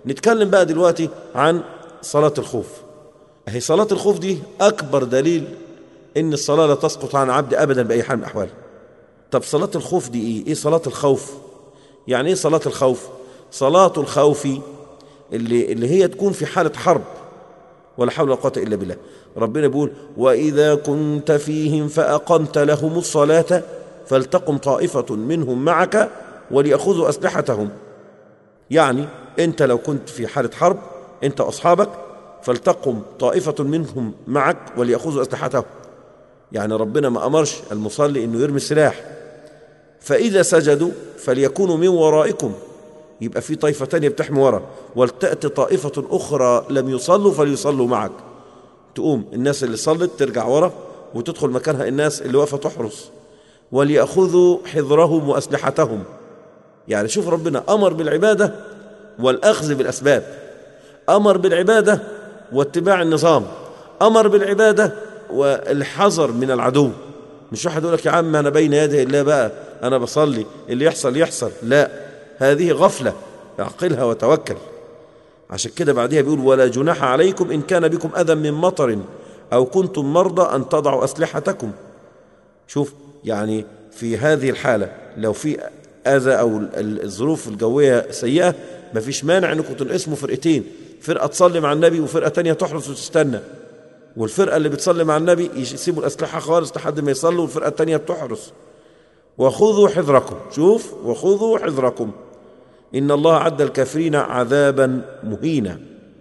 نتكلم بقى دلوقتي عن صلاة الخوف هي صلاة الخوف دي أكبر دليل إن الصلاة لا تسقط عن عبد أبدا بأي حال من الأحوال طب صلاة الخوف دي إيه؟ إيه صلاة الخوف؟ يعني إيه صلاة الخوف؟ صلاة الخوف اللي, اللي هي تكون في حالة حرب ولا حول ولا قوة إلا بالله ربنا بيقول وإذا كنت فيهم فأقمت لهم الصلاة فلتقم طائفة منهم معك وليأخذوا أسلحتهم يعني أنت لو كنت في حالة حرب أنت وأصحابك فلتقم طائفة منهم معك وليأخذوا أسلحتهم يعني ربنا ما أمرش المصلي أنه يرمي السلاح فإذا سجدوا فليكونوا من ورائكم يبقى في طائفة تانية بتحمي ورا ولتأتي طائفة أخرى لم يصلوا فليصلوا معك تقوم الناس اللي صلت ترجع ورا وتدخل مكانها الناس اللي واقفة تحرس وليأخذوا حذرهم وأسلحتهم يعني شوف ربنا أمر بالعبادة والأخذ بالأسباب أمر بالعبادة واتباع النظام أمر بالعبادة والحذر من العدو مش واحد يقول لك يا عم أنا بين يدي الله بقى أنا بصلي اللي يحصل يحصل لا هذه غفلة اعقلها وتوكل عشان كده بعدها بيقول ولا جناح عليكم إن كان بكم أذى من مطر أو كنتم مرضى أن تضعوا أسلحتكم شوف يعني في هذه الحالة لو في أذى أو الظروف الجوية سيئة مفيش مانع أنكم تنقسموا فرقتين فرقة تصلي مع النبي وفرقة تانية تحرس وتستنى والفرقة اللي بتصلي مع النبي يسيبوا الأسلحة خالص لحد ما يصلوا والفرقة التانية بتحرس وخذوا حذركم شوف وخذوا حذركم إن الله عد الكافرين عذابا مهينا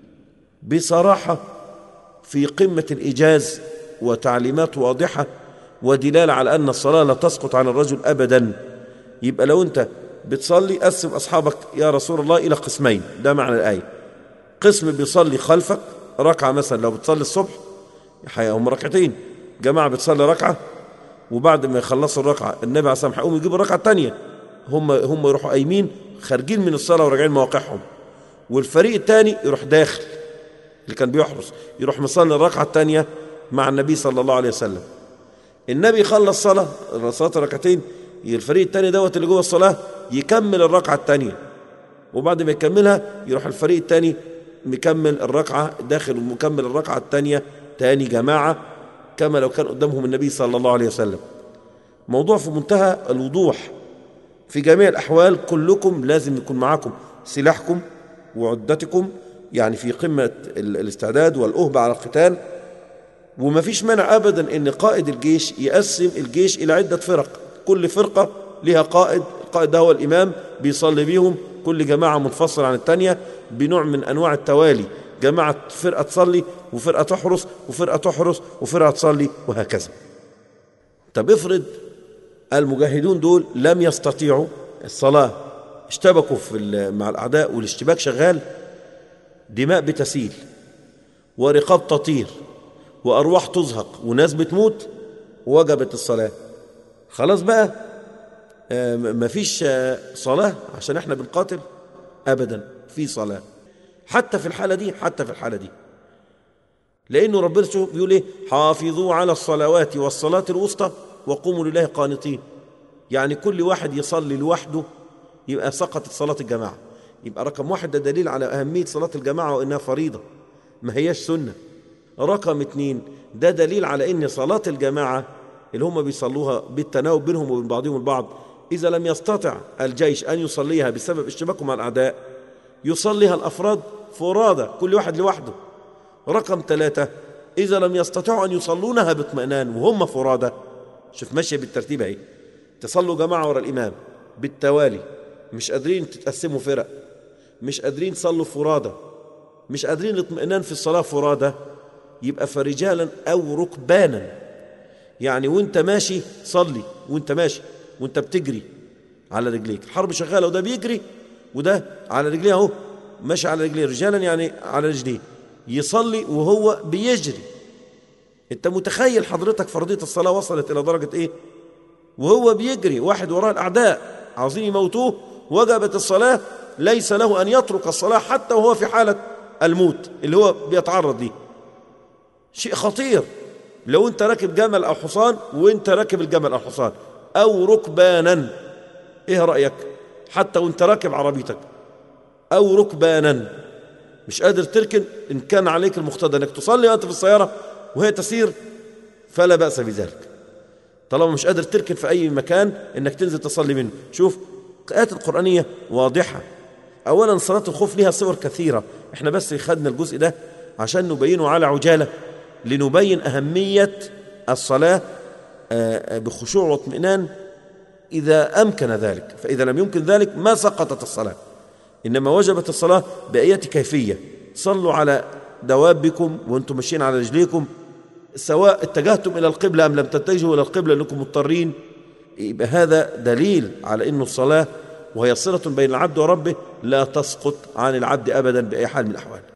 بصراحة في قمة الإيجاز وتعليمات واضحة ودلالة على أن الصلاة لا تسقط عن الرجل أبدا يبقى لو أنت بتصلي قسم أصحابك يا رسول الله إلى قسمين ده معنى الآية قسم بيصلي خلفك ركعة مثلا لو بتصلي الصبح هم ركعتين جماعة بتصلي ركعة وبعد ما يخلصوا الركعة النبي عليه الصلاة والسلام هيقوم يجيبوا الركعة الثانية هم هم يروحوا قايمين خارجين من الصلاة وراجعين مواقعهم والفريق الثاني يروح داخل اللي كان بيحرس يروح مصلي الركعة الثانية مع النبي صلى الله عليه وسلم النبي يخلص صلاة صلاة ركعتين الفريق الثاني دوت اللي جوه الصلاة يكمل الركعة الثانية وبعد ما يكملها يروح الفريق الثاني مكمل الركعة داخل ومكمل الركعة الثانية تاني جماعة كما لو كان قدامهم النبي صلى الله عليه وسلم موضوع في منتهى الوضوح في جميع الأحوال كلكم لازم يكون معكم سلاحكم وعدتكم يعني في قمة الاستعداد والأهبة على القتال وما فيش مانع أبدا أن قائد الجيش يقسم الجيش إلى عدة فرق كل فرقة لها قائد القائد ده هو الإمام بيصلي بيهم كل جماعة منفصلة عن التانية بنوع من أنواع التوالي جماعة فرقة تصلي وفرقة تحرس وفرقة تحرس وفرقة تصلي وهكذا طب افرض المجاهدون دول لم يستطيعوا الصلاة اشتبكوا في مع الأعداء والاشتباك شغال دماء بتسيل ورقاب تطير وأرواح تزهق وناس بتموت وجبت الصلاة خلاص بقى آه مفيش آه صلاة عشان احنا بنقاتل أبدا في صلاة حتى في الحالة دي حتى في الحالة دي لأنه ربنا بيقول إيه حافظوا على الصلوات والصلاة الوسطى وقوموا لله قانطين يعني كل واحد يصلي لوحده يبقى سقطت صلاة الجماعة يبقى رقم واحد ده دليل على أهمية صلاة الجماعة وإنها فريضة ما هياش سنة رقم اتنين ده دليل على إن صلاة الجماعة اللي هم بيصلوها بالتناوب بينهم وبين بعضهم البعض إذا لم يستطع الجيش أن يصليها بسبب اشتباكه مع الأعداء يصليها الأفراد فرادى كل واحد لوحده رقم ثلاثة إذا لم يستطيعوا أن يصلونها باطمئنان وهم فرادى شوف ماشية بالترتيب اهي تصلوا جماعة ورا الإمام بالتوالي مش قادرين تتقسموا فرق مش قادرين تصلوا فرادى مش قادرين الاطمئنان في الصلاة فرادى يبقى فرجالا أو ركبانا يعني وانت ماشي صلي وانت ماشي وانت بتجري على رجليك الحرب شغالة وده بيجري وده على رجليه اهو ماشي على رجليه رجالا يعني على رجليه يصلي وهو بيجري انت متخيل حضرتك فرضية الصلاة وصلت إلى درجة إيه وهو بيجري واحد وراه الأعداء عاوزين يموتوه وجبت الصلاة ليس له أن يترك الصلاة حتى وهو في حالة الموت اللي هو بيتعرض ليه شيء خطير لو انت راكب جمل أو حصان وانت راكب الجمل أو حصان أو ركبانا ايه رأيك حتى وانت راكب عربيتك أو ركبانا مش قادر تركن إن كان عليك المقتضى أنك تصلي وأنت في السيارة وهي تسير فلا بأس بذلك طالما مش قادر تركن في أي مكان أنك تنزل تصلي منه شوف الآيات القرآنية واضحة أولا صلاة الخوف لها صور كثيرة احنا بس خدنا الجزء ده عشان نبينه على عجالة لنبين أهمية الصلاة بخشوع واطمئنان إذا أمكن ذلك فإذا لم يمكن ذلك ما سقطت الصلاة إنما وجبت الصلاة بأية كيفية صلوا على دوابكم وانتم ماشيين على رجليكم سواء اتجهتم إلى القبلة أم لم تتجهوا إلى القبلة أنكم مضطرين يبقى هذا دليل على أن الصلاة وهي صلة بين العبد وربه لا تسقط عن العبد أبدا بأي حال من الأحوال